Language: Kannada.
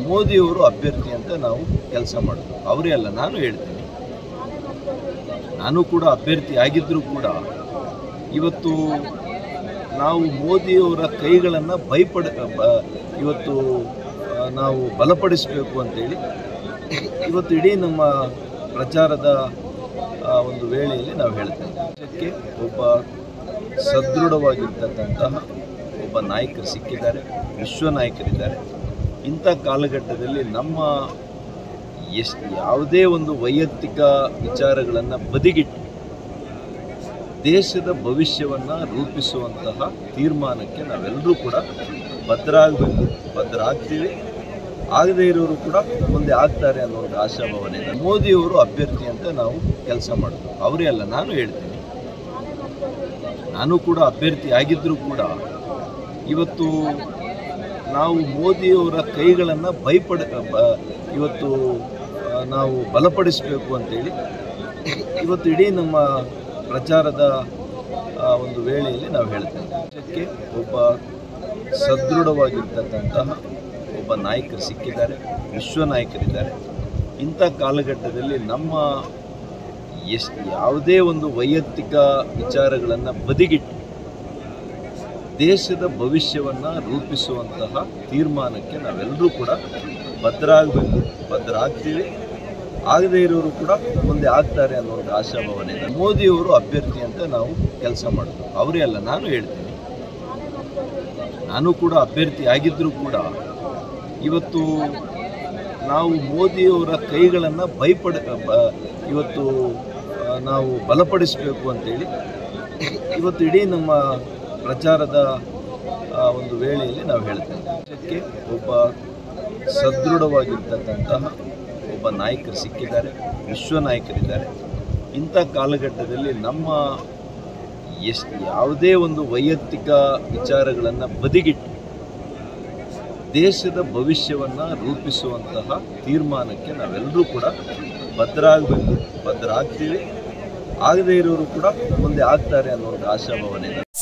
ಮೋದಿಯವರು ಅಭ್ಯರ್ಥಿ ಅಂತ ನಾವು ಕೆಲಸ ಮಾಡೋದು ಅವರೇ ಅಲ್ಲ ನಾನು ಹೇಳ್ತೀನಿ ನಾನು ಕೂಡ ಅಭ್ಯರ್ಥಿ ಆಗಿದ್ದರೂ ಕೂಡ ಇವತ್ತು ನಾವು ಮೋದಿಯವರ ಕೈಗಳನ್ನು ಭಯಪಡ ಬ- ಇವತ್ತು ಆ, ನಾವು ಬಲಪಡಿಸಬೇಕು ಅಂತೇಳಿ ಇವತ್ತು ಇಡೀ ನಮ್ಮ ಪ್ರಚಾರದ ಆ, ಒಂದು ವೇಳೆಯಲ್ಲಿ ನಾವು ಹೇಳ್ತೇವೆ ದೇಶಕ್ಕೆ ಒಬ್ಬ ಸದೃಢವಾಗಿರ್ತಕ್ಕಂತಹ ಒಬ್ಬ ನಾಯಕರು ಸಿಕ್ಕಿದ್ದಾರೆ ವಿಶ್ವ ನಾಯಕರಿದ್ದಾರೆ ಇಂಥ ಕಾಲಘಟ್ಟದಲ್ಲಿ ನಮ್ಮ ಎಷ್ಟು ಯಾವುದೇ ಒಂದು ವೈಯಕ್ತಿಕ ವಿಚಾರಗಳನ್ನು ಬದಿಗಿಟ್ಟು ದೇಶದ ಭವಿಷ್ಯವನ್ನು ರೂಪಿಸುವಂತಹ ತೀರ್ಮಾನಕ್ಕೆ ನಾವೆಲ್ಲರೂ ಕೂಡ ಭದ್ರಾಗಬೇಕು ಭದ್ರಾಗ್ತೀವಿ ಆಗದೇ ಇರೋರು ಕೂಡ ಮುಂದೆ ಆಗ್ತಾರೆ ಅನ್ನೋ ಒಂದು ಆಶಾಭಾವನೆ ಇದೆ ಮೋದಿಯವರು ಅಭ್ಯರ್ಥಿ ಅಂತ ನಾವು ಕೆಲಸ ಮಾಡೋದು ಅವರೇ ಅಲ್ಲ ನಾನು ಹೇಳ್ತೀನಿ ನಾನು ಕೂಡ ಅಭ್ಯರ್ಥಿ ಆಗಿದ್ದರೂ ಕೂಡ ಇವತ್ತು ನಾವು ಮೋದಿಯವರ ಕೈಗಳನ್ನು ಭಯಪಡ ಬ- ಇವತ್ತು ಆ, ನಾವು ಬಲಪಡಿಸಬೇಕು ಅಂತೇಳಿ ಇವತ್ತು ಇಡೀ ನಮ್ಮ ಪ್ರಚಾರದ ಆ, ಒಂದು ವೇಳೆಯಲ್ಲಿ ನಾವು ಹೇಳ್ತೇವೆ ದೇಶಕ್ಕೆ ಒಬ್ಬ ಸದೃಢವಾಗಿರ್ತಕ್ಕಂತಹ ಒಬ್ಬ ನಾಯಕರು ಸಿಕ್ಕಿದ್ದಾರೆ ವಿಶ್ವ ನಾಯಕರಿದ್ದಾರೆ ಇಂಥ ಕಾಲಘಟ್ಟದಲ್ಲಿ ನಮ್ಮ ಎಷ್ಟು ಯಾವುದೇ ಒಂದು ವೈಯಕ್ತಿಕ ವಿಚಾರಗಳನ್ನು ಬದಿಗಿಟ್ಟು ದೇಶದ ಭವಿಷ್ಯವನ್ನು ರೂಪಿಸುವಂತಹ ತೀರ್ಮಾನಕ್ಕೆ ನಾವೆಲ್ಲರೂ ಕೂಡ ಭದ್ರಾಗಬೇಕು ಭದ್ರಾಗ್ತೀವಿ ಆಗದೇ ಇರೋರು ಕೂಡ ಮುಂದೆ ಆಗ್ತಾರೆ ಅನ್ನೋ ಒಂದು ಆಶಾಭಾವನೆ ಇದೆ ಮೋದಿಯವರು ಅಭ್ಯರ್ಥಿ ಅಂತ ನಾವು ಕೆಲಸ ಮಾಡೋದು ಅವರೇ ಅಲ್ಲ ನಾನು ಹೇಳ್ತೀನಿ ನಾನು ಕೂಡ ಅಭ್ಯರ್ಥಿ ಆಗಿದ್ದರೂ ಕೂಡ ಇವತ್ತು ನಾವು ಮೋದಿಯವರ ಕೈಗಳನ್ನು ಭಯಪಡ ಬ- ಇವತ್ತು ಆ, ನಾವು ಬಲಪಡಿಸಬೇಕು ಅಂತೇಳಿ ಇವತ್ತು ಇಡೀ ನಮ್ಮ ಪ್ರಚಾರದ ಆ, ಒಂದು ವೇಳೆಯಲ್ಲಿ ನಾವು ಹೇಳ್ತೇವೆ ದೇಶಕ್ಕೆ ಒಬ್ಬ ಸದೃಢವಾಗಿರ್ತಕ್ಕಂತಹ ಒಬ್ಬ ನಾಯಕರು ಸಿಕ್ಕಿದ್ದಾರೆ ವಿಶ್ವ ನಾಯಕರಿದ್ದಾರೆ ಇಂಥ ಕಾಲಘಟ್ಟದಲ್ಲಿ ನಮ್ಮ ಎಷ್ಟು ಯಾವುದೇ ಒಂದು ವೈಯಕ್ತಿಕ ವಿಚಾರಗಳನ್ನು ಬದಿಗಿಟ್ಟು ದೇಶದ ಭವಿಷ್ಯವನ್ನು ರೂಪಿಸುವಂತಹ ತೀರ್ಮಾನಕ್ಕೆ ನಾವೆಲ್ಲರೂ ಕೂಡ ಭದ್ರಾಗಬೇಕು ಭದ್ರಾಗ್ತೀವಿ ಆಗದೇ ಇರೋರು ಕೂಡ ಮುಂದೆ ಆಗ್ತಾರೆ ಅನ್ನೋ ಒಂದು ಆಶಾಭಾವನೆ ಇದೆ